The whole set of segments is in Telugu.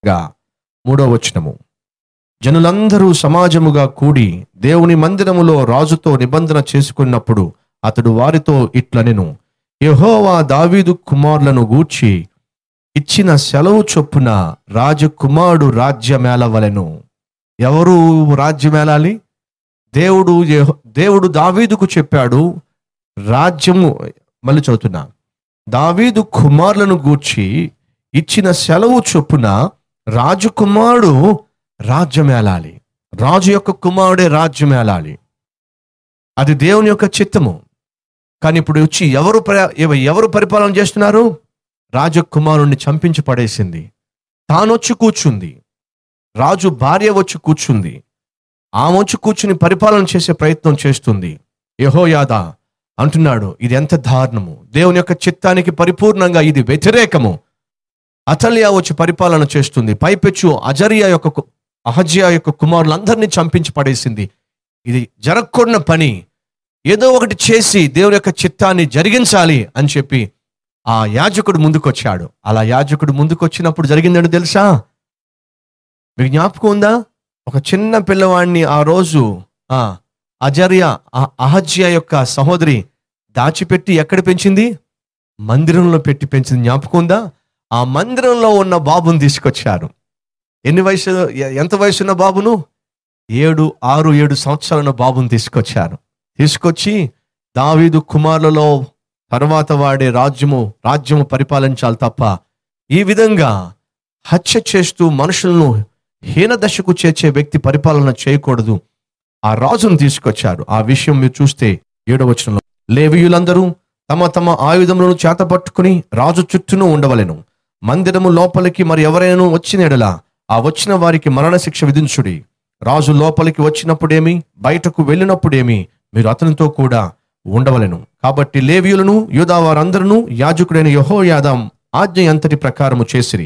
గా మూడో వచనము జనులందరూ సమాజముగా కూడి దేవుని మందిరములో రాజుతో నిబంధన చేసుకున్నప్పుడు అతడు వారితో ఇట్లనెను యెహోవా దావీదు కుమారులను గూర్చి ఇచ్చిన సెలవు చొప్పున రాజకుమారుడు రాజ్యమేళవలెను ఎవరు రాజ్యమేళాలి దేవుడు యెహో- దేవుడు దావీదుకు చెప్పాడు రాజ్యము మళ్ళీ చదువుతున్నా దావీదు కుమారులను గూర్చి ఇచ్చిన సెలవు చొప్పున రాజకుమారుడు రాజ్యమేళాలి రాజు యొక్క కుమారుడే రాజ్యమేళాలి అది దేవుని యొక్క చిత్తము కానీ ఇప్పుడు వచ్చి ఎవరు ప్ర- ఎవ- ఎవరు పరిపాలన చేస్తున్నారు రాజకుమారుణ్ణి చంపించి పడేసింది తానొచ్చి కూర్చుంది రాజు భార్య వచ్చి కూర్చుంది ఆమె వచ్చి కూర్చుని పరిపాలన చేసే ప్రయత్నం చేస్తుంది యెహోయాదా అంటున్నాడు ఇది ఎంత దారుణము దేవుని యొక్క చిత్తానికి పరిపూర్ణంగా ఇది వ్యతిరేకము అతల్యా వచ్చి పరిపాలన చేస్తుంది పైపెచ్చు అజరియా యొక్క కు- అహజ్యా యొక్క కుమారులందరినీ చంపించి పడేసింది ఇది జరగకూడని పని ఏదో ఒకటి చేసి దేవుని యొక్క చిత్తాన్ని జరిగించాలి అని చెప్పి ఆ యాజకుడు ముందుకొచ్చాడు అలా యాజకుడు ముందుకొచ్చినప్పుడు జరిగిందని తెలుసా మీకు జ్ఞాపకం ఉందా ఒక చిన్న పిల్లవాడిని ఆ రోజు ఆ అజర్య ఆ- అహజ్య యొక్క సహోదరి దాచిపెట్టి ఎక్కడ పెంచింది మందిరంలో పెట్టి పెంచింది జ్ఞాపకం ఉందా ఆ మందిరంలో ఉన్న బాబుని తీసుకొచ్చారు ఎన్ని వయసు ఎ- ఎంత వయసు ఉన్న బాబును ఏడు ఆరు ఏడు సంవత్సరాల బాబుని తీసుకొచ్చారు తీసుకొచ్చి దావీదు కుమారులలో తర్వాత వాడే రాజ్యము రాజ్యము పరిపాలించాలి తప్ప ఈ విధంగా హత్య చేస్తూ మనుషులను హీన దశకు చేర్చే వ్యక్తి పరిపాలన చేయకూడదు ఆ రాజును తీసుకొచ్చారు ఆ విషయం మీరు చూస్తే ఏడవచనంలో లేవీయులందరూ తమ తమ ఆయుధములను చేతపట్టుకుని రాజు చుట్టూను ఉండవలెను మందిరము లోపలికి మరి ఎవరైనా వచ్చిన ఎడల ఆ వచ్చిన వారికి మరణశిక్ష విధించుడి రాజు లోపలికి వచ్చినప్పుడేమి బయటకు వెళ్ళినప్పుడేమి మీరు అతనితో కూడా ఉండవలెను కాబట్టి లేవీయులను యూదా వారందరూ యాజకుడైన యెహోయాదాం ఆజ్ఞ అంతటి ప్రకారము చేసిరి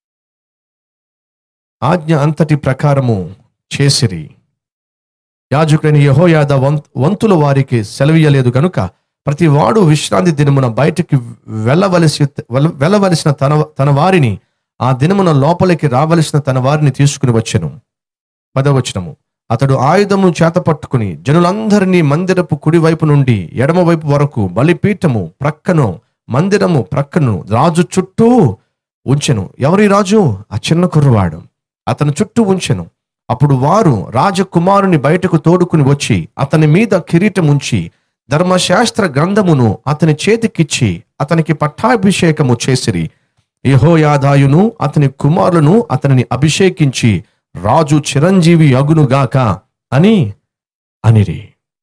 ఆజ్ఞ అంతటి ప్రకారము చేసిరి యాజకుడైన యెహోయాద వంత్ వంతుల వారికి సెలవీయలేదు గనుక ప్రతి వాడు విశ్రాంతి దినమున బయటికి వెళ్ళవలసి వెల- వెళ్ళవలసిన తన తన వారిని ఆ దినమున లోపలికి రావలసిన తన వారిని తీసుకుని వచ్చెను పదవచనము అతడు ఆయుధము చేతపట్టుకుని జనులందరినీ మందిరపు కుడివైపు నుండి ఎడమవైపు వరకు బలిపీఠము ప్రక్కను మందిరము ప్రక్కను రాజు చుట్టూ ఉంచెను ఎవరి రాజు ఆ చిన్న కుర్రవాడు అతని చుట్టూ ఉంచెను అప్పుడు వారు రాజకుమారుని బయటకు తోడుకుని వచ్చి అతని మీద కిరీటం ఉంచి ధర్మశాస్త్ర గ్రంథమును అతని చేతికిచ్చి అతనికి పట్టాభిషేకము చేసిరి యెహోయాదాయును అతని కుమారులను అతనిని అభిషేకించి రాజు చిరంజీవి అగునుగాక అని అనిరి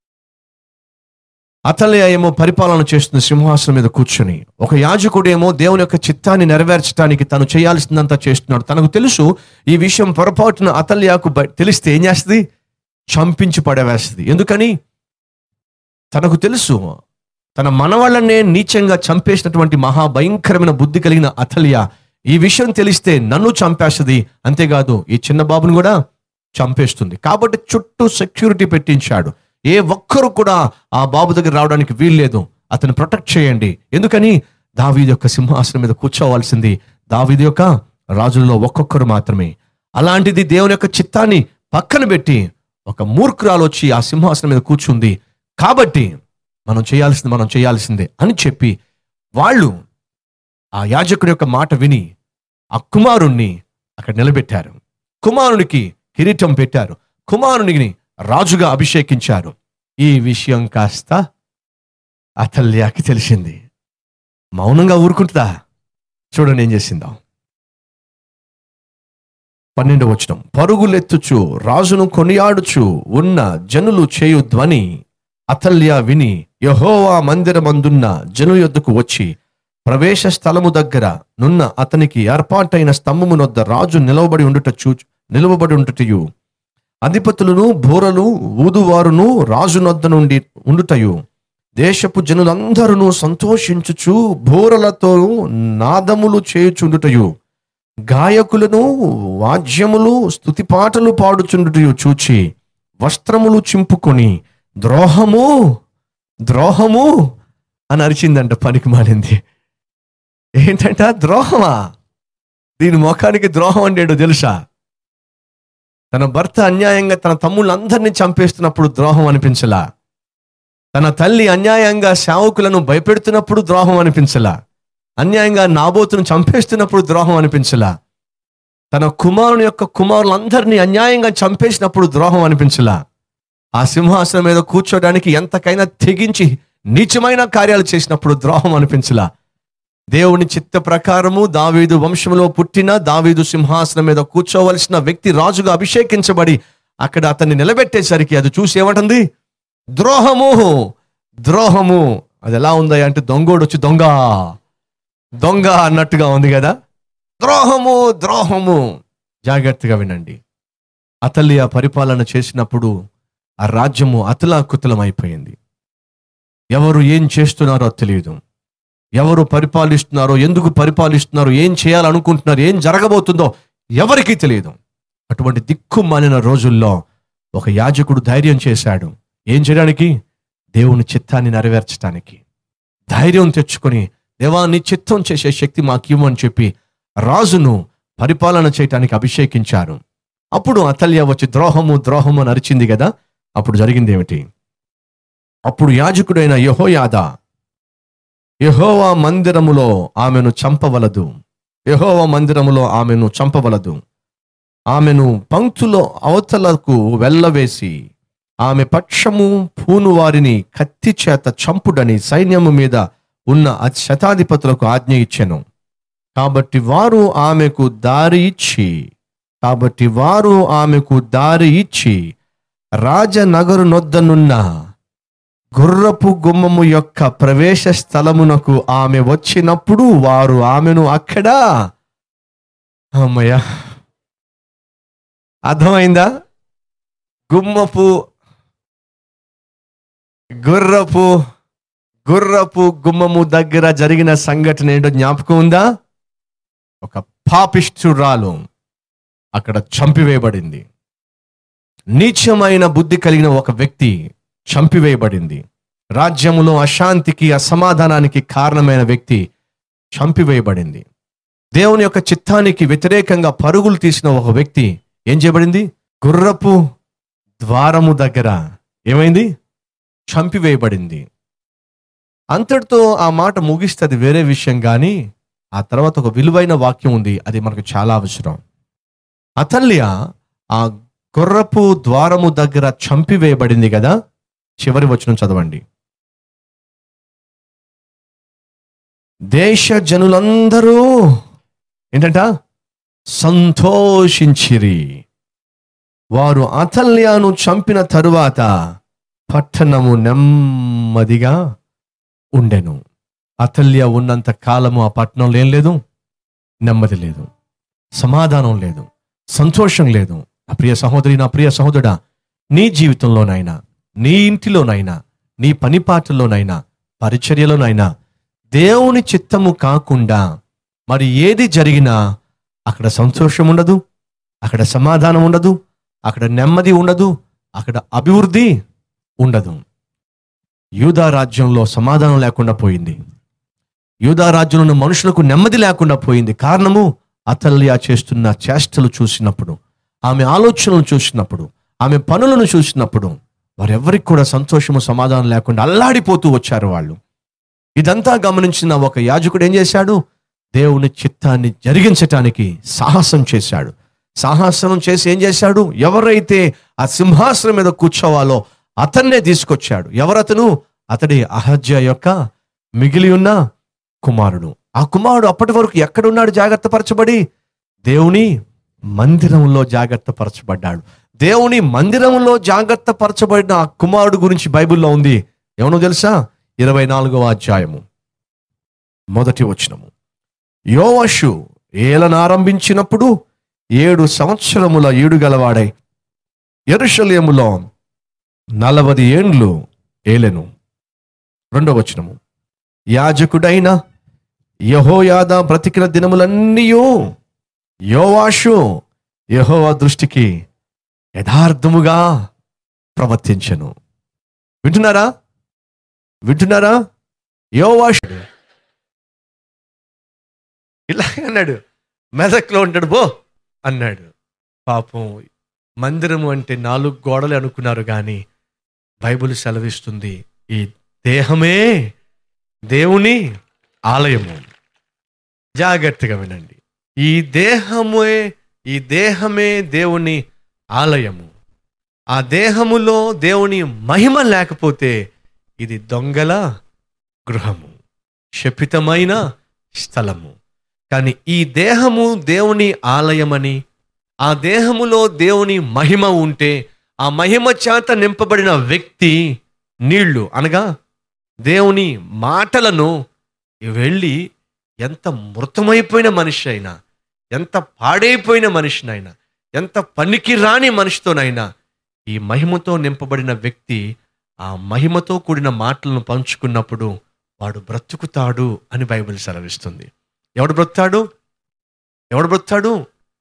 అతలే ఏమో పరిపాలన చేస్తున్న సింహాసనం మీద కూర్చుని ఒక యాజకుడేమో దేవుని యొక్క చిత్తాన్ని నెరవేర్చడానికి తను చేయాల్సిందంతా చేస్తున్నాడు తనకు తెలుసు ఈ విషయం పొరపాటున అతల్యాకు బ- తెలిస్తే ఏం చేస్తుంది చంపించి పడవేస్తుంది ఎందుకని తనకు తెలుసు తన మనవాళ్ళనే నీచంగా చంపేసినటువంటి మహాభయంకరమైన బుద్ధి కలిగిన అతల్య ఈ విషయం తెలిస్తే నన్ను చంపేస్తుంది అంతేకాదు ఈ చిన్న బాబును కూడా చంపేస్తుంది కాబట్టి చుట్టూ సెక్యూరిటీ పెట్టించాడు ఏ ఒక్కరు కూడా ఆ బాబు దగ్గర రావడానికి వీల్లేదు అతను ప్రొటెక్ట్ చేయండి ఎందుకని దావీదు యొక్క సింహాసనం మీద కూర్చోవాల్సింది దావీదు యొక్క రాజుల్లో ఒక్కొక్కరు మాత్రమే అలాంటిది దేవుని యొక్క చిత్తాన్ని పక్కన పెట్టి ఒక మూర్ఖురాలు వచ్చి ఆ సింహాసనం మీద కూర్చుంది కాబట్టి మనం చేయాల్సింది మనం చేయాల్సిందే అని చెప్పి వాళ్ళు ఆ యాజకుడి యొక్క మాట విని ఆ కుమారుణ్ణి అక్కడ నిలబెట్టారు కుమారునికి కిరీటం పెట్టారు కుమారునికి రాజుగా అభిషేకించారు ఈ విషయం కాస్త అతల్యాకి తెలిసింది మౌనంగా ఊరుకుంటుందా చూడండి ఏం చేసిందాం పన్నెండు వచనం పరుగులెత్తుచు రాజును కొనియాడుచు ఉన్న జనులు చేయు ధ్వని అతల్య విని యహోవా మందిరమందున్న జను యొద్దకు వచ్చి ప్రవేశ స్థలము దగ్గర నున్న అతనికి ఏర్పాటైన స్తంభమునొద్ద రాజు నిలవబడి ఉండుట చూ నిలవబడి ఉండుటయు అధిపతులను బోరలు ఊదువారును రాజునొద్ద నుండి ఉండుటయు దేశపు జనులందరూ సంతోషించుచు బోరలతో నాదములు చేయుచుండుటయు గాయకులను వాద్యములు స్తుతిపాటలు పాడుచుండుటయు చూచి వస్త్రములు చింపుకొని ద్రోహము ద్రోహము అని అరిచిందంట పనికి మాలింది ఏంటంట ద్రోహమా దీని ముఖానికి ద్రోహం అండేడు తెలుసా తన భర్త అన్యాయంగా తన తమ్ముళ్ళందరినీ చంపేస్తున్నప్పుడు ద్రోహం అనిపించలా తన తల్లి అన్యాయంగా సేవకులను భయపెడుతున్నప్పుడు ద్రోహం అనిపించలా అన్యాయంగా నాబోతును చంపేస్తున్నప్పుడు ద్రోహం అనిపించలా తన కుమారుని యొక్క కుమారులందరినీ అన్యాయంగా చంపేసినప్పుడు ద్రోహం అనిపించలా ఆ సింహాసనం మీద కూర్చోడానికి ఎంతకైనా తెగించి నీచమైన కార్యాలు చేసినప్పుడు ద్రోహం అనిపించలా దేవుని చిత్త ప్రకారము దావీదు వంశంలో పుట్టిన దావీదు సింహాసనం మీద కూర్చోవలసిన వ్యక్తి రాజుగా అభిషేకించబడి అక్కడ అతన్ని నిలబెట్టేసరికి అది చూసి ఏమంటుంది ద్రోహము ద్రోహము అది ఎలా ఉందా అంటే దొంగోడు వచ్చి దొంగ దొంగ అన్నట్టుగా ఉంది కదా ద్రోహము ద్రోహము జాగ్రత్తగా వినండి అతల్య పరిపాలన చేసినప్పుడు ఆ రాజ్యము అతలాకుతలం అయిపోయింది ఎవరు ఏం చేస్తున్నారో తెలియదు ఎవరు పరిపాలిస్తున్నారో ఎందుకు పరిపాలిస్తున్నారో ఏం చేయాలనుకుంటున్నారు ఏం జరగబోతుందో ఎవరికీ తెలియదు అటువంటి దిక్కుమాలిన రోజుల్లో ఒక యాజకుడు ధైర్యం చేశాడు ఏం చేయడానికి దేవుని చిత్తాన్ని నెరవేర్చడానికి ధైర్యం తెచ్చుకొని దేవా నీ చిత్తం చేసే శక్తి మాకు ఇవ్వమని చెప్పి రాజును పరిపాలన చేయటానికి అభిషేకించారు అప్పుడు అతల్య వచ్చి ద్రోహము ద్రోహము అని అరిచింది కదా అప్పుడు జరిగింది ఏమిటి అప్పుడు యాజకుడైన యహోయాదా యహోవా మందిరములో ఆమెను చంపవలదు యహోవా మందిరములో ఆమెను చంపవలదు ఆమెను పంక్తులో అవతలకు వెళ్ళవేసి ఆమె పక్షము పూను వారిని కత్తి చేత చంపుడని సైన్యము మీద ఉన్న ఆ శతాధిపతులకు ఆజ్ఞ ఇచ్చెను కాబట్టి వారు ఆమెకు దారి ఇచ్చి కాబట్టి వారు ఆమెకు దారి ఇచ్చి రాజనగరు నొద్దనున్న గుర్రపు గుమ్మము యొక్క ప్రవేశ స్థలమునకు ఆమె వచ్చినప్పుడు వారు ఆమెను అక్కడ అమ్మయ్య అర్థమైందా గుమ్మపు గుర్రపు గుర్రపు గుమ్మము దగ్గర జరిగిన సంఘటన ఏంటో జ్ఞాపకం ఉందా ఒక పాపిష్ఠురాలు అక్కడ చంపివేయబడింది నీచమైన బుద్ధి కలిగిన ఒక వ్యక్తి చంపివేయబడింది రాజ్యములో అశాంతికి అసమాధానానికి కారణమైన వ్యక్తి చంపివేయబడింది దేవుని యొక్క చిత్తానికి వ్యతిరేకంగా పరుగులు తీసిన ఒక వ్యక్తి ఏం చేయబడింది గుర్రపు ద్వారము దగ్గర ఏమైంది చంపివేయబడింది అంతటితో ఆ మాట ముగిస్తే అది వేరే విషయం కానీ ఆ తర్వాత ఒక విలువైన వాక్యం ఉంది అది మనకు చాలా అవసరం అతల్య ఆ గుర్రపు ద్వారము దగ్గర చంపివేయబడింది కదా చివరి వచనం చదవండి దేశ జనులందరూ ఏంటంట సంతోషించిరి వారు అతల్యాను చంపిన తరువాత పట్టణము నెమ్మదిగా ఉండెను అతల్య ఉన్నంత కాలము ఆ పట్టణంలో ఏం లేదు నెమ్మది లేదు సమాధానం లేదు సంతోషం లేదు నా ప్రియ సహోదరి నా ప్రియ సహోదరుడా నీ జీవితంలోనైనా నీ ఇంటిలోనైనా నీ పనిపాటల్లోనైనా పరిచర్యలోనైనా దేవుని చిత్తము కాకుండా మరి ఏది జరిగినా అక్కడ సంతోషం ఉండదు అక్కడ సమాధానం ఉండదు అక్కడ నెమ్మది ఉండదు అక్కడ అభివృద్ధి ఉండదు యూదా రాజ్యంలో సమాధానం లేకుండా పోయింది యూదా రాజ్యంలో ఉన్న మనుషులకు నెమ్మది లేకుండా పోయింది కారణము అతల్య చేస్తున్న చేష్టలు చూసినప్పుడు ఆమె ఆలోచనలు చూసినప్పుడు ఆమె పనులను చూసినప్పుడు వారెవరికి కూడా సంతోషము సమాధానం లేకుండా అల్లాడిపోతూ వచ్చారు వాళ్ళు ఇదంతా గమనించిన ఒక యాజకుడు ఏం చేశాడు దేవుని చిత్తాన్ని జరిగించటానికి సాహసం చేశాడు సాహసం చేసి ఏం చేశాడు ఎవరైతే ఆ సింహాసనం మీద కూర్చోవాలో అతన్నే తీసుకొచ్చాడు ఎవరతను అతడి అహజ్య యొక్క మిగిలి ఉన్న కుమారుడు ఆ కుమారుడు అప్పటి వరకు ఎక్కడున్నాడు జాగ్రత్త పరచబడి దేవుని మందిరంలో జాగ్రత్త పరచబడ్డాడు దేవుని మందిరంలో జాగ్రత్త పరచబడిన ఆ కుమారుడు గురించి బైబిల్లో ఉంది ఏమనో తెలుసా ఇరవై నాలుగవ అధ్యాయము మొదటి వచనము యోవషు ఏలనారంభించినప్పుడు ఏడు సంవత్సరముల ఈడు గలవాడై ఎరుషలేములో నలవది ఏండ్లు ఏలెను రెండవ వచనము యాజకుడైన యహోయాద బ్రతికిన దినములన్నీయూ యోవాషు యహోవా దృష్టికి యథార్థముగా ప్రవర్తించను వింటున్నారా వింటున్నారా యోవాషు ఇలా అన్నాడు మెదక్లో ఉంటాడు బో అన్నాడు పాపం మందిరం అంటే నాలుగు గోడలు అనుకున్నారు కానీ బైబిల్ సెలవిస్తుంది ఈ దేహమే దేవుని ఆలయము జాగ్రత్తగా వినండి ఈ దేహమే ఈ దేహమే దేవుని ఆలయము ఆ దేహములో దేవుని మహిమ లేకపోతే ఇది దొంగల గృహము శపితమైన స్థలము కానీ ఈ దేహము దేవుని ఆలయమని ఆ దేహములో దేవుని మహిమ ఉంటే ఆ మహిమ చేత నింపబడిన వ్యక్తి నీళ్లు అనగా దేవుని మాటలను వెళ్ళి ఎంత మృతమైపోయిన మనిషి అయినా ఎంత పాడైపోయిన మనిషినైనా ఎంత పనికి రాని మనిషితోనైనా ఈ మహిమతో నింపబడిన వ్యక్తి ఆ మహిమతో కూడిన మాటలను పంచుకున్నప్పుడు వాడు బ్రతుకుతాడు అని బైబిల్ సెలవిస్తుంది ఎవడు బ్రతుకుతాడు ఎవడు బ్రతుకుతాడు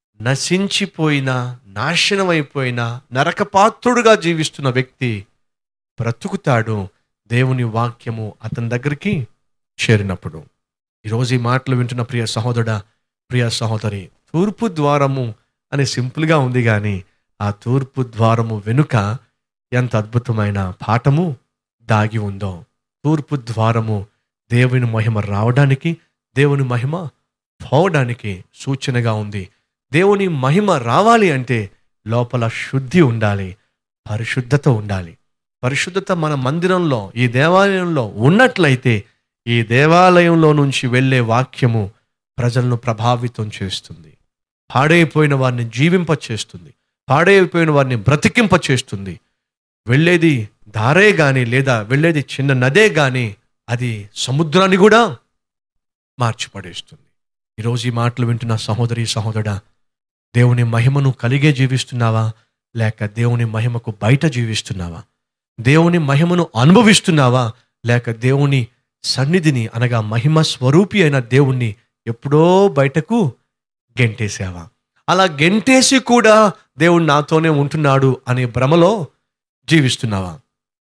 నశించిపోయిన నాశనమైపోయిన నరకపాత్రుడుగా జీవిస్తున్న వ్యక్తి బ్రతుకుతాడు దేవుని వాక్యము అతని దగ్గరికి చేరినప్పుడు ఈరోజు ఈ మాటలు వింటున్న ప్రియ సహోదరుడా ప్రియ సహోదరి తూర్పు ద్వారము అని సింపుల్గా ఉంది కానీ ఆ తూర్పు ద్వారము వెనుక ఎంత అద్భుతమైన పాఠము దాగి ఉందో తూర్పు ద్వారము దేవుని మహిమ రావడానికి దేవుని మహిమ పోవడానికి సూచనగా ఉంది దేవుని మహిమ రావాలి అంటే లోపల శుద్ధి ఉండాలి పరిశుద్ధత ఉండాలి పరిశుద్ధత మన మందిరంలో ఈ దేవాలయంలో ఉన్నట్లయితే ఈ దేవాలయంలో నుంచి వెళ్ళే వాక్యము ప్రజలను ప్రభావితం చేస్తుంది పాడైపోయిన వారిని జీవింప చేస్తుంది పాడైపోయిన వారిని బ్రతికింప చేస్తుంది వెళ్ళేది దారే గాని లేదా వెళ్ళేది చిన్న నదే గాని అది సముద్రాన్ని కూడా మార్చిపడేస్తుంది ఈరోజు ఈ మాటలు వింటున్న సహోదరి సహోదరుడా దేవుని మహిమను కలిగే జీవిస్తున్నావా లేక దేవుని మహిమకు బయట జీవిస్తున్నావా దేవుని మహిమను అనుభవిస్తున్నావా లేక దేవుని సన్నిధిని అనగా మహిమ స్వరూపి అయిన దేవుణ్ణి ఎప్పుడో బయటకు గెంటేసావా అలా గెంటేసి కూడా దేవుడు నాతోనే ఉంటున్నాడు అనే భ్రమలో జీవిస్తున్నావా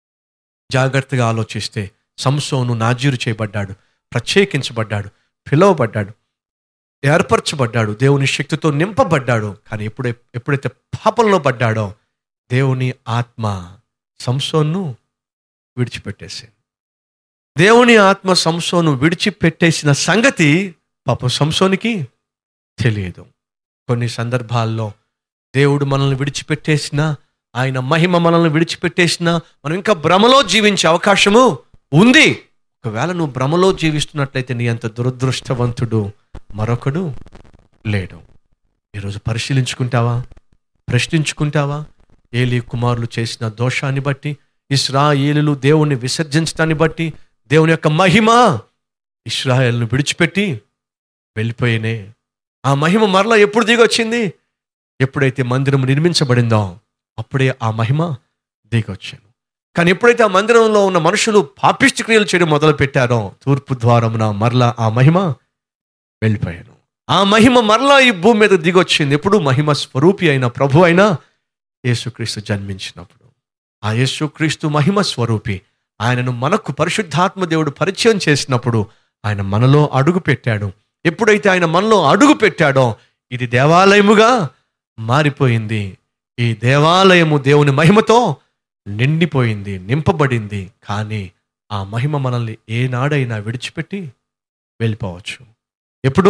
జాగ్రత్తగా ఆలోచిస్తే సంసోను నాజీరు చేయబడ్డాడు ప్రత్యేకించబడ్డాడు పిలువబడ్డాడు ఏర్పరచబడ్డాడు దేవుని శక్తితో నింపబడ్డాడు కానీ ఎప్పుడే ఎప్పుడైతే పాపంలో పడ్డాడో దేవుని ఆత్మ సంసోన్ను విడిచిపెట్టేసింది దేవుని ఆత్మ సంసోను విడిచిపెట్టేసిన సంగతి పాపం సంసోనికి తెలియదు కొన్ని సందర్భాల్లో దేవుడు మనల్ని విడిచిపెట్టేసిన ఆయన మహిమ మనల్ని విడిచిపెట్టేసిన మనం ఇంకా భ్రమలో జీవించే అవకాశము ఉంది ఒకవేళ నువ్వు భ్రమలో జీవిస్తున్నట్లయితే నీ అంత దురదృష్టవంతుడు మరొకడు లేడు ఈరోజు పరిశీలించుకుంటావా ప్రశ్నించుకుంటావా ఏలి కుమారులు చేసిన దోషాన్ని బట్టి ఇస్రాయేలులు దేవుణ్ణి విసర్జించడాన్ని బట్టి దేవుని యొక్క మహిమ ఇస్రాయేల్ను విడిచిపెట్టి వెళ్ళిపోయినే ఆ మహిమ మరలా ఎప్పుడు దిగొచ్చింది ఎప్పుడైతే మందిరం నిర్మించబడిందో అప్పుడే ఆ మహిమ దిగొచ్చాను కానీ ఎప్పుడైతే ఆ మందిరంలో ఉన్న మనుషులు పాపిష్టి క్రియలు చేయడం మొదలు పెట్టారో తూర్పు ద్వారమున మరలా ఆ మహిమ వెళ్ళిపోయాను ఆ మహిమ మరలా ఈ భూమి మీద దిగొచ్చింది ఎప్పుడు మహిమ స్వరూపి అయిన ప్రభు అయిన యేసుక్రీస్తు జన్మించినప్పుడు ఆ యేసుక్రీస్తు మహిమ స్వరూపి ఆయనను మనకు పరిశుద్ధాత్మ దేవుడు పరిచయం చేసినప్పుడు ఆయన మనలో అడుగు పెట్టాడు ఎప్పుడైతే ఆయన మనలో అడుగు పెట్టాడో ఇది దేవాలయముగా మారిపోయింది ఈ దేవాలయము దేవుని మహిమతో నిండిపోయింది నింపబడింది కానీ ఆ మహిమ మనల్ని ఏనాడైనా విడిచిపెట్టి వెళ్ళిపోవచ్చు ఎప్పుడు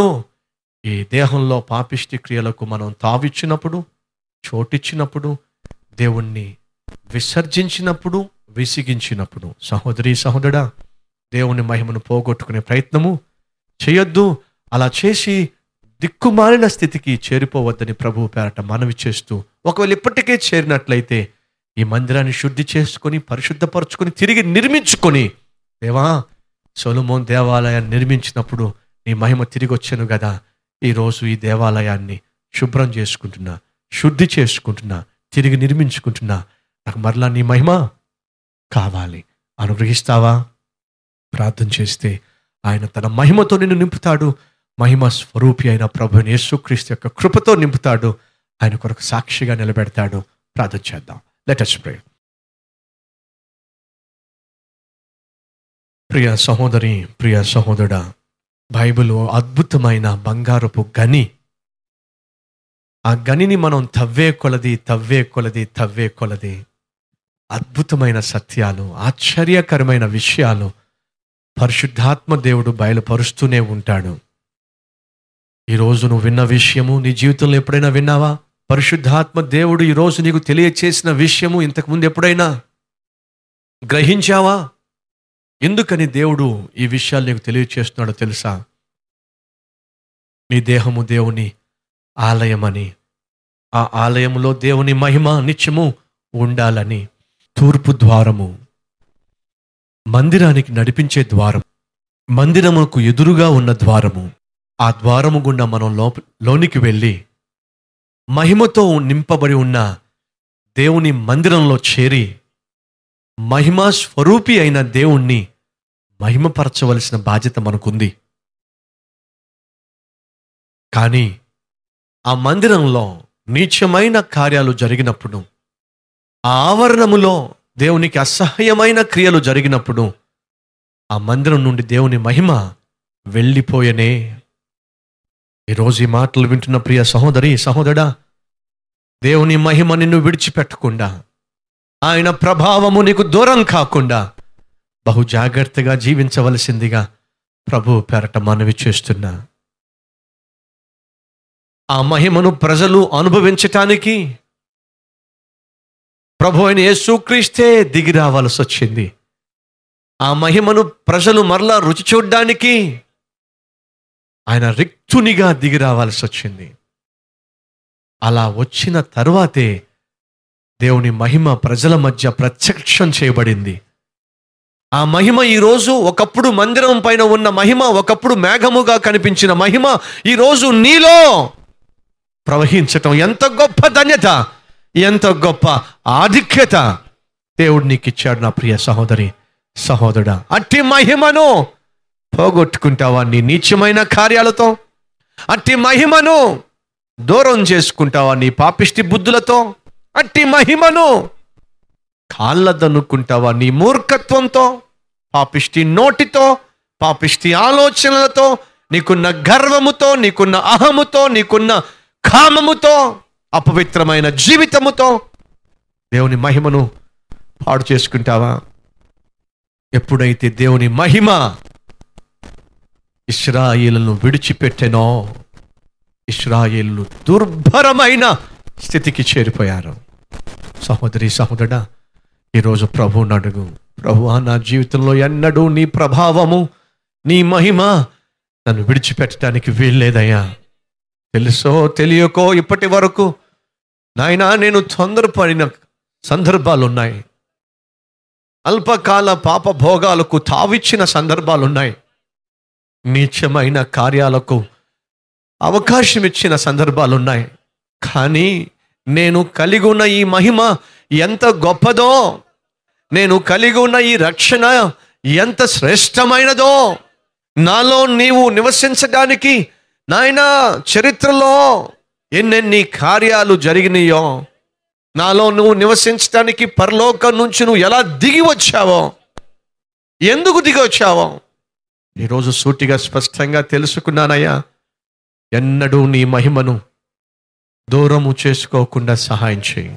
ఈ దేహంలో పాపిష్టి క్రియలకు మనం తావిచ్చినప్పుడు చోటిచ్చినప్పుడు దేవుణ్ణి విసర్జించినప్పుడు విసిగించినప్పుడు సహోదరి సహోదరుడా దేవుని మహిమను పోగొట్టుకునే ప్రయత్నము చేయొద్దు అలా చేసి దిక్కుమాలిన స్థితికి చేరిపోవద్దని ప్రభు పేరట మనవి చేస్తూ ఒకవేళ ఇప్పటికే చేరినట్లయితే ఈ మందిరాన్ని శుద్ధి చేసుకొని పరిశుద్ధపరచుకొని తిరిగి నిర్మించుకొని దేవా సొలమోన్ దేవాలయాన్ని నిర్మించినప్పుడు నీ మహిమ తిరిగి వచ్చాను కదా ఈరోజు ఈ దేవాలయాన్ని శుభ్రం చేసుకుంటున్నా శుద్ధి చేసుకుంటున్నా తిరిగి నిర్మించుకుంటున్నా నాకు మరలా నీ మహిమ కావాలి అనుగ్రహిస్తావా ప్రార్థన చేస్తే ఆయన తన మహిమతో నిన్ను నింపుతాడు మహిమ స్వరూపి అయిన ప్రభు యేసుక్రీస్తు యొక్క కృపతో నింపుతాడు ఆయన కొరకు సాక్షిగా నిలబెడతాడు ప్రార్థన చేద్దాం లెట్ అస్ ప్రే ప్రియ సహోదరి ప్రియ సహోదరుడా బైబిల్ అద్భుతమైన బంగారపు గని ఆ గనిని మనం తవ్వే కొలది తవ్వే కొలది తవ్వే కొలది అద్భుతమైన సత్యాలు ఆశ్చర్యకరమైన విషయాలు పరిశుద్ధాత్మ దేవుడు బయలుపరుస్తూనే ఉంటాడు ఈరోజు నువ్వు విన్న విషయము నీ జీవితంలో ఎప్పుడైనా విన్నావా పరిశుద్ధాత్మ దేవుడు ఈరోజు నీకు తెలియచేసిన విషయము ఇంతకుముందు ఎప్పుడైనా గ్రహించావా ఎందుకని దేవుడు ఈ విషయాలు నీకు తెలియచేస్తున్నాడో తెలుసా నీ దేహము దేవుని ఆలయమని ఆ ఆలయములో దేవుని మహిమ నిత్యము ఉండాలని తూర్పు ద్వారము మందిరానికి నడిపించే ద్వారం మందిరముకు ఎదురుగా ఉన్న ద్వారము ఆ ద్వారము గుండా మనం లోప లోనికి వెళ్ళి మహిమతో నింపబడి ఉన్న దేవుని మందిరంలో చేరి మహిమా స్వరూపి అయిన దేవుణ్ణి మహిమపరచవలసిన బాధ్యత మనకుంది కానీ ఆ మందిరంలో నీచమైన కార్యాలు జరిగినప్పుడు ఆ ఆవరణములో దేవునికి అసహ్యమైన క్రియలు జరిగినప్పుడు ఆ మందిరం నుండి దేవుని మహిమ వెళ్ళిపోయనే ఈరోజు ఈ మాటలు వింటున్న ప్రియ సహోదరి సహోదరా దేవుని మహిమ నిన్ను విడిచిపెట్టకుండా ఆయన ప్రభావము నీకు దూరం కాకుండా బహు జాగ్రత్తగా జీవించవలసిందిగా ప్రభు పెరట మనవి చేస్తున్నా ఆ మహిమను ప్రజలు అనుభవించటానికి ప్రభు అయిన యేసుక్రీస్తే దిగి రావాల్సి వచ్చింది ఆ మహిమను ప్రజలు మరలా రుచి చూడ్డానికి ఆయన రిక్తునిగా దిగి రావాల్సి వచ్చింది అలా వచ్చిన తరువాతే దేవుని మహిమ ప్రజల మధ్య ప్రత్యక్షం చేయబడింది ఆ మహిమ ఈరోజు ఒకప్పుడు మందిరం పైన ఉన్న మహిమ ఒకప్పుడు మేఘముగా కనిపించిన మహిమ ఈరోజు నీలో ప్రవహించటం ఎంత గొప్ప ధన్యత ఎంత గొప్ప ఆధిక్యత దేవుడు నీకు ఇచ్చాడు నా ప్రియ సహోదరి సహోదరుడా అట్టి మహిమను పోగొట్టుకుంటావా నీ నీచమైన కార్యాలతో అట్టి మహిమను దూరం చేసుకుంటావా నీ పాపిష్టి బుద్ధులతో అట్టి మహిమను కాళ్ళదనుకుంటావా నీ మూర్ఖత్వంతో పాపిష్టి నోటితో పాపిష్టి ఆలోచనలతో నీకున్న గర్వముతో నీకున్న అహముతో నీకున్న కామముతో అపవిత్రమైన జీవితముతో దేవుని మహిమను పాడు చేసుకుంటావా ఎప్పుడైతే దేవుని మహిమ ఇస్రాయేలును విడిచిపెట్టెనో ఇస్రాయేలు దుర్భరమైన స్థితికి చేరిపోయారు సహోదరి సహోదరుడా ఈరోజు ప్రభువుని అడుగు ప్రభువా నా జీవితంలో ఎన్నడూ నీ ప్రభావము నీ మహిమ నన్ను విడిచిపెట్టడానికి వీల్లేదయ్యా తెలుసో తెలియకో ఇప్పటి వరకు నాయనా నేను తొందరపడిన సందర్భాలు ఉన్నాయి అల్పకాల పాప భోగాలకు తావిచ్చిన సందర్భాలు ఉన్నాయి నీచమైన కార్యాలకు అవకాశం ఇచ్చిన సందర్భాలు ఉన్నాయి కానీ నేను కలిగి ఉన్న ఈ మహిమ ఎంత గొప్పదో నేను కలిగి ఉన్న ఈ రక్షణ ఎంత శ్రేష్టమైనదో నాలో నీవు నివసించడానికి నాయన చరిత్రలో ఎన్నెన్ని కార్యాలు జరిగినాయో నాలో నువ్వు నివసించడానికి పరలోకం నుంచి నువ్వు ఎలా దిగి వచ్చావో ఎందుకు దిగి వచ్చావో ఈరోజు సూటిగా స్పష్టంగా తెలుసుకున్నానయ్యా ఎన్నడూ నీ మహిమను దూరము చేసుకోకుండా సహాయం చేయి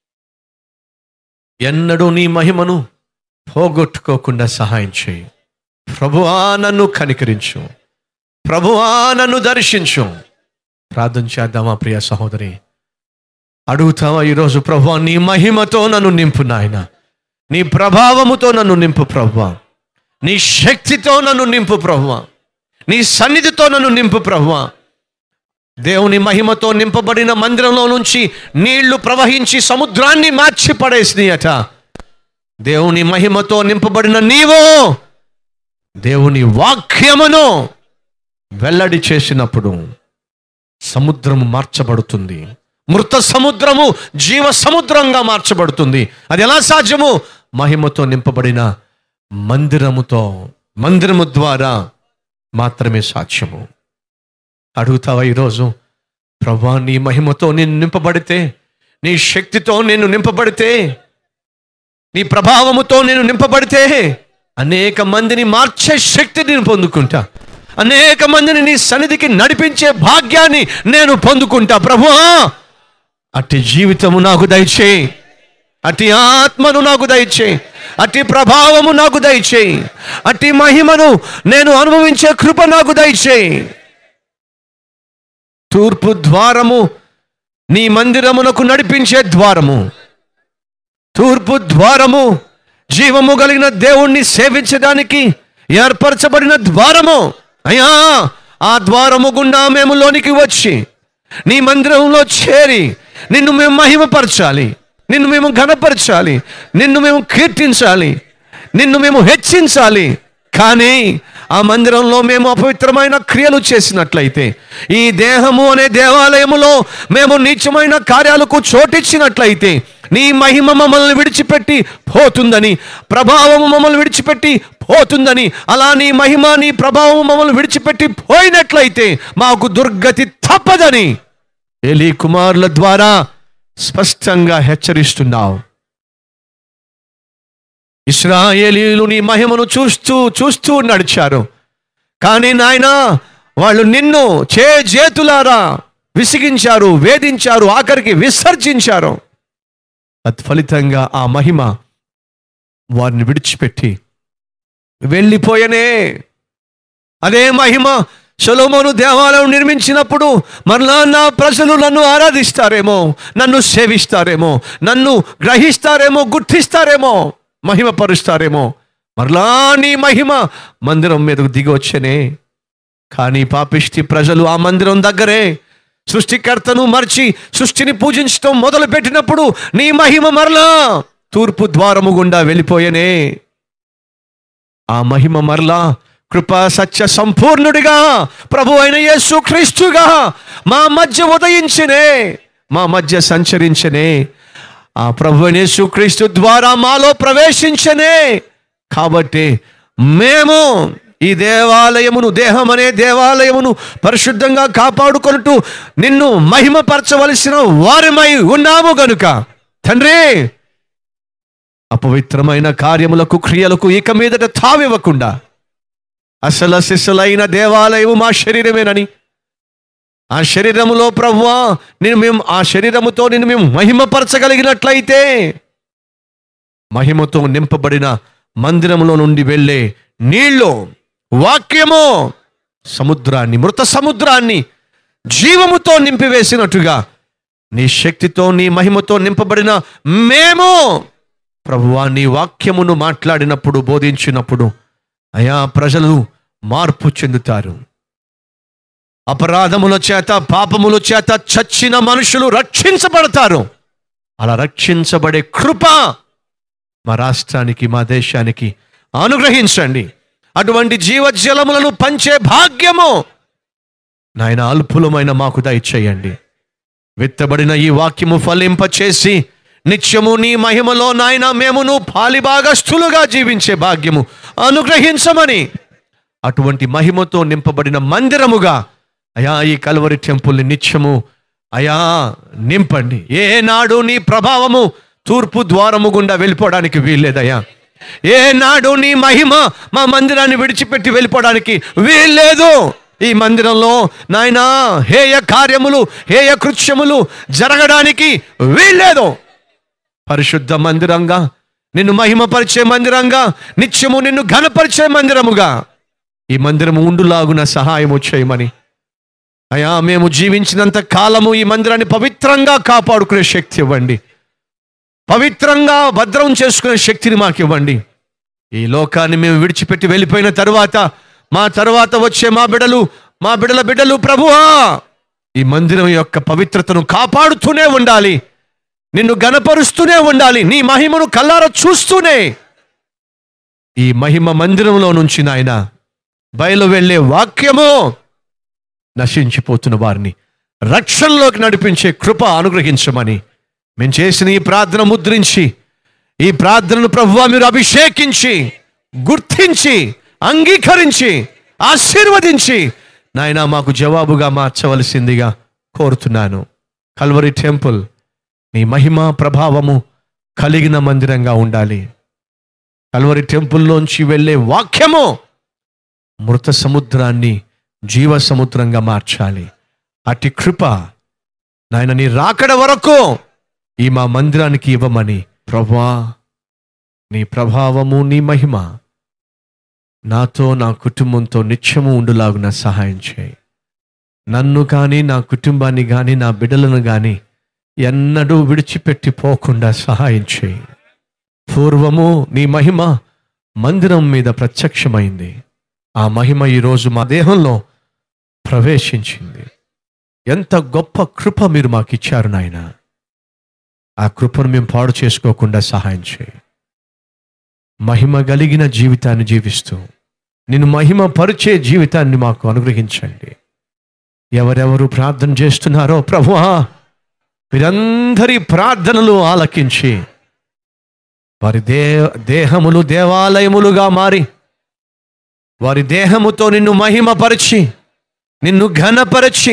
ఎన్నడూ నీ మహిమను పోగొట్టుకోకుండా సహాయం చేయి ప్రభువా నన్ను కనికరించు ప్రభువా నన్ను దర్శించు ప్రార్థన చేద్దామా ప్రియ సహోదరి అడుగుతావా ఈరోజు ప్రభువా నీ మహిమతో నన్ను నింపు నాయన నీ ప్రభావముతో నన్ను నింపు ప్రభువా నీ శక్తితో నన్ను నింపు ప్రభువా నీ సన్నిధితో నన్ను నింపు ప్రభువా దేవుని మహిమతో నింపబడిన మందిరంలో నుంచి నీళ్లు ప్రవహించి సముద్రాన్ని మార్చి పడేసినాయట దేవుని మహిమతో నింపబడిన నీవు దేవుని వాక్యమును వెల్లడి చేసినప్పుడు సముద్రము మార్చబడుతుంది మృత సముద్రము జీవ సముద్రంగా మార్చబడుతుంది అది ఎలా సాధ్యము మహిమతో నింపబడిన మందిరముతో మందిరము ద్వారా మాత్రమే సాధ్యము అడుగుతావా ఈరోజు ప్రభా నీ మహిమతో నేను నింపబడితే నీ శక్తితో నేను నింపబడితే నీ ప్రభావముతో నేను నింపబడితే అనేక మందిని మార్చే శక్తి నేను పొందుకుంటా అనేక మందిని నీ సన్నిధికి నడిపించే భాగ్యాన్ని నేను పొందుకుంటా ప్రభువా అట్టి జీవితము నాకు దయచేయి అట్టి ఆత్మను నాకు దయచేయి అట్టి ప్రభావము నాకు దయచేయి అట్టి మహిమను నేను అనుభవించే కృప నాకు దయచేయి తూర్పు ద్వారము నీ మందిరమునకు నడిపించే ద్వారము తూర్పు ద్వారము జీవము కలిగిన దేవుణ్ణి సేవించడానికి ఏర్పరచబడిన ద్వారము అయ్యా ఆ ద్వారము గుండా మేము లోనికి వచ్చి నీ మందిరంలో చేరి నిన్ను మేము మహిమపరచాలి నిన్ను మేము ఘనపరచాలి నిన్ను మేము కీర్తించాలి నిన్ను మేము హెచ్చించాలి కానీ ఆ మందిరంలో మేము అపవిత్రమైన క్రియలు చేసినట్లయితే ఈ దేహము అనే దేవాలయములో మేము నీచమైన కార్యాలకు చోటిచ్చినట్లయితే నీ మహిమ మమ్మల్ని విడిచిపెట్టి పోతుందని ప్రభావము మమ్మల్ని విడిచిపెట్టి పోతుందని అలా నీ మహిమ నీ ప్రభావం మమ్మల్ని విడిచిపెట్టి పోయినట్లయితే మాకు దుర్గతి తప్పదని ఎలీ కుమారుల ద్వారా స్పష్టంగా హెచ్చరిస్తున్నావు ఇస్రాయేలీలు నీ మహిమను చూస్తూ చూస్తూ నడిచారు కానీ నాయనా వాళ్ళు నిన్ను చే చేతులారా విసిగించారు వేధించారు ఆఖరికి విసర్జించారు తత్ఫలితంగా ఆ మహిమ వారిని విడిచిపెట్టి వెళ్ళిపోయనే అదే మహిమ సొలొమోను దేవాలయం నిర్మించినప్పుడు మరలా నా ప్రజలు నన్ను ఆరాధిస్తారేమో నన్ను సేవిస్తారేమో నన్ను గ్రహిస్తారేమో గుర్తిస్తారేమో మహిమపరుస్తారేమో మరలా నీ మహిమ మందిరం మీదకు దిగి వచ్చనే కానీ పాపిష్టి ప్రజలు ఆ మందిరం దగ్గరే సృష్టికర్తను మర్చి సృష్టిని పూజించడం మొదలు పెట్టినప్పుడు నీ మహిమ మరలా తూర్పు ద్వారము గుండా వెళ్ళిపోయనే ఆ మహిమ మరలా కృపా సత్య సంపూర్ణుడిగా ప్రభు అయిన యేసు క్రీస్తుగా మా మధ్య ఉదయించనే మా మధ్య సంచరించనే ఆ ప్రభు అయిన యేసు క్రీస్తు ద్వారా మాలో ప్రవేశించనే కాబట్టి మేము ఈ దేవాలయమును దేహం అనే దేవాలయమును పరిశుద్ధంగా కాపాడుకొనుటూ నిన్ను మహిమపరచవలసిన వారిమై ఉన్నాము గనుక తండ్రి అపవిత్రమైన కార్యములకు క్రియలకు ఇక మీదట తావివ్వకుండా అసలు శిశులైన దేవాలయము మా శరీరమేనని ఆ శరీరములో ప్రవ్వా నేను మేము ఆ శరీరముతో నిన్ను మేము మహిమపరచగలిగినట్లయితే మహిమతో నింపబడిన మందిరములో నుండి వెళ్ళే నీళ్ళు వాక్యము సముద్రాన్ని మృత సముద్రాన్ని జీవముతో నింపివేసినట్టుగా నీ శక్తితో నీ మహిమతో నింపబడిన మేము ప్రభువా నీ వాక్యమును మాట్లాడినప్పుడు బోధించినప్పుడు అయా ప్రజలు మార్పు చెందుతారు అపరాధముల చేత పాపముల చేత చచ్చిన మనుషులు రక్షించబడతారు అలా రక్షించబడే కృప మా రాష్ట్రానికి మా దేశానికి అనుగ్రహించండి అటువంటి జీవజలములను పంచే భాగ్యము నాయన అల్పులమైన మాకు దయచేయండి విత్తబడిన ఈ వాక్యము ఫలింపచేసి నిత్యము నీ మహిమలో నాయన మేమును పాలిభాగస్థులుగా జీవించే భాగ్యము అనుగ్రహించమని అటువంటి మహిమతో నింపబడిన మందిరముగా అయా ఈ కల్వరి టెంపుల్ని నిత్యము అయా నింపండి ఏనాడు నీ ప్రభావము తూర్పు ద్వారము గుండా వెళ్ళిపోవడానికి వీల్లేదయ్యా ఏనాడు నీ మహిమ మా మందిరాన్ని విడిచిపెట్టి వెళ్ళిపోవడానికి వీల్లేదు ఈ మందిరంలో నాయనా హేయ కార్యములు హేయ కృత్యములు జరగడానికి వీల్లేదు పరిశుద్ధ మందిరంగా నిన్ను మహిమపరిచే మందిరంగా నిత్యము నిన్ను ఘనపరిచే మందిరముగా ఈ మందిరము ఉండులాగున సహాయము చేయమని అయా మేము జీవించినంత కాలము ఈ మందిరాన్ని పవిత్రంగా కాపాడుకునే శక్తి ఇవ్వండి పవిత్రంగా భద్రం చేసుకునే శక్తిని మాకు ఇవ్వండి ఈ లోకాన్ని మేము విడిచిపెట్టి వెళ్ళిపోయిన తరువాత మా తరువాత వచ్చే మా బిడలు మా బిడల బిడ్డలు ప్రభువా ఈ మందిరం యొక్క పవిత్రతను కాపాడుతూనే ఉండాలి నిన్ను గనపరుస్తూనే ఉండాలి నీ మహిమను కల్లార చూస్తూనే ఈ మహిమ మందిరంలో నుంచి నాయన బయలు వెళ్ళే వాక్యము నశించిపోతున్న వారిని రక్షణలోకి నడిపించే కృప అనుగ్రహించమని మేము చేసిన ఈ ప్రార్థన ముద్రించి ఈ ప్రార్థనను ప్రభువా మీరు అభిషేకించి గుర్తించి అంగీకరించి ఆశీర్వదించి నాయన మాకు జవాబుగా మార్చవలసిందిగా కోరుతున్నాను కల్వరి టెంపుల్ నీ మహిమ ప్రభావము కలిగిన మందిరంగా ఉండాలి కల్వరి టెంపుల్లోంచి వెళ్ళే వాక్యము మృత సముద్రాన్ని జీవ సముద్రంగా మార్చాలి అట్టి కృప నాయన నీ రాకడ వరకు ఈ మా మందిరానికి ఇవ్వమని ప్రభా నీ ప్రభావము నీ మహిమ నాతో నా కుటుంబంతో నిత్యము ఉండులాగున సహాయం చేయి నన్ను కానీ నా కుటుంబాన్ని కానీ నా బిడ్డలను కానీ ఎన్నడూ విడిచిపెట్టి పోకుండా సహాయం చేయి పూర్వము నీ మహిమ మందిరం మీద ప్రత్యక్షమైంది ఆ మహిమ ఈరోజు మా దేహంలో ప్రవేశించింది ఎంత గొప్ప కృప మీరు మాకు ఇచ్చారు నాయన ఆ కృపను మేము పాడు చేసుకోకుండా సహాయం చేయి మహిమ కలిగిన జీవితాన్ని జీవిస్తూ నిన్ను మహిమ పరిచే జీవితాన్ని మాకు అనుగ్రహించండి ఎవరెవరు ప్రార్థన చేస్తున్నారో ప్రభువా వీరందరి ప్రార్థనలు ఆలకించి వారి దే దేహములు దేవాలయములుగా మారి వారి దేహముతో నిన్ను మహిమపరిచి నిన్ను ఘనపరిచి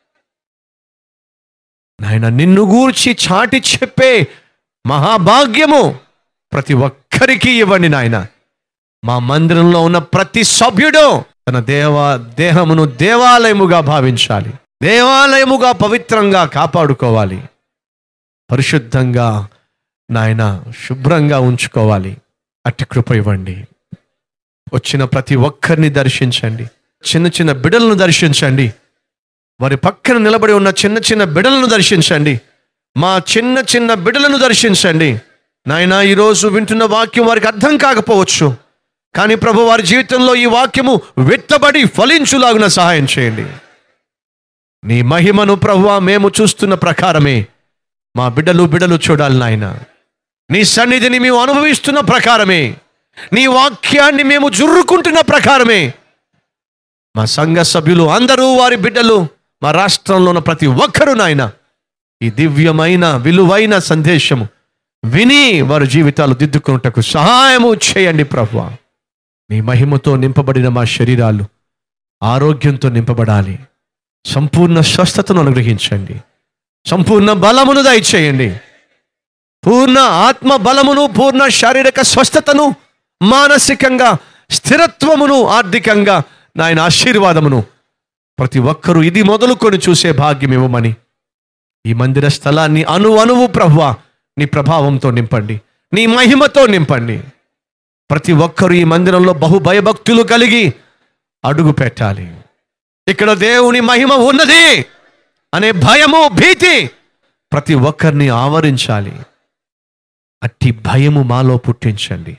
నాయన నిన్ను గూర్చి చాటి చెప్పే మహాభాగ్యము ప్రతి ఒక్కరికి ఇవ్వండి నాయన మా మందిరంలో ఉన్న ప్రతి సభ్యుడు తన దేవ దేహమును దేవాలయముగా భావించాలి దేవాలయముగా పవిత్రంగా కాపాడుకోవాలి పరిశుద్ధంగా నాయన శుభ్రంగా ఉంచుకోవాలి అట్టి కృప ఇవ్వండి వచ్చిన ప్రతి ఒక్కరిని దర్శించండి చిన్న చిన్న బిడలను దర్శించండి వారి పక్కన నిలబడి ఉన్న చిన్న చిన్న బిడలను దర్శించండి మా చిన్న చిన్న బిడలను దర్శించండి నాయన ఈరోజు వింటున్న వాక్యం వారికి అర్థం కాకపోవచ్చు కానీ ప్రభు వారి జీవితంలో ఈ వాక్యము విత్తబడి ఫలించులాగున సహాయం చేయండి నీ మహిమను ప్రభువా మేము చూస్తున్న ప్రకారమే మా బిడ్డలు బిడ్డలు చూడాలి నాయన నీ సన్నిధిని మేము అనుభవిస్తున్న ప్రకారమే నీ వాక్యాన్ని మేము జుర్రుకుంటున్న ప్రకారమే మా సంఘ సభ్యులు అందరూ వారి బిడ్డలు మా రాష్ట్రంలో ఉన్న ప్రతి ఒక్కరూ నాయన ఈ దివ్యమైన విలువైన సందేశము విని వారి జీవితాలు దిద్దుకున్నటకు సహాయము చేయండి ప్రభు నీ మహిమతో నింపబడిన మా శరీరాలు ఆరోగ్యంతో నింపబడాలి సంపూర్ణ స్వస్థతను అనుగ్రహించండి సంపూర్ణ బలమును దయచేయండి పూర్ణ ఆత్మ బలమును పూర్ణ శారీరక స్వస్థతను మానసికంగా స్థిరత్వమును ఆర్థికంగా నాయన ఆశీర్వాదమును ప్రతి ఒక్కరూ ఇది మొదలుకొని చూసే భాగ్యం ఇవ్వమని ఈ మందిర స్థలాన్ని అణు అణువు ప్రభువ నీ ప్రభావంతో నింపండి నీ మహిమతో నింపండి ప్రతి ఒక్కరూ ఈ మందిరంలో బహు భయభక్తులు కలిగి అడుగు పెట్టాలి ఇక్కడ దేవుని మహిమ ఉన్నది అనే భయము భీతి ప్రతి ఒక్కరిని ఆవరించాలి అట్టి భయము మాలో పుట్టించండి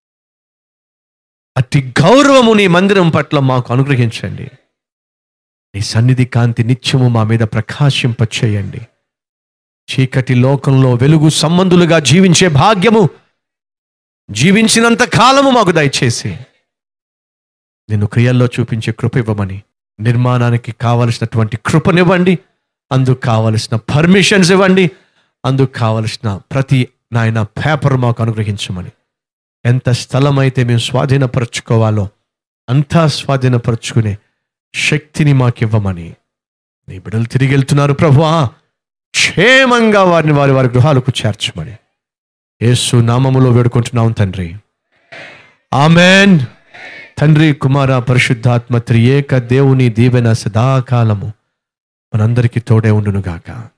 అట్టి గౌరవము నీ మందిరం పట్ల మాకు అనుగ్రహించండి నీ సన్నిధి కాంతి నిత్యము మా మీద ప్రకాశింపచేయండి చీకటి లోకంలో వెలుగు సంబంధులుగా జీవించే భాగ్యము జీవించినంత కాలము మాకు దయచేసి నిన్ను క్రియల్లో చూపించే కృప ఇవ్వమని నిర్మాణానికి కావలసినటువంటి కృపనివ్వండి అందుకు కావలసిన పర్మిషన్స్ ఇవ్వండి అందుకు కావలసిన ప్రతి నాయన పేపర్ మాకు అనుగ్రహించమని ఎంత స్థలం అయితే మేము స్వాధీనపరచుకోవాలో అంతా స్వాధీనపరచుకునే శక్తిని మాకు ఇవ్వమని నీ బిడ్డలు తిరిగి వెళ్తున్నారు ప్రభువా క్షేమంగా వారిని వారి వారి గృహాలకు చేర్చమని యేసు నామములో వేడుకుంటున్నాం తండ్రి ఆమెన్ తండ్రి కుమార పరిశుద్ధాత్మ త్రియేక దేవుని దీవెన సదాకాలము మనందరికీ తోడే ఉండునుగాక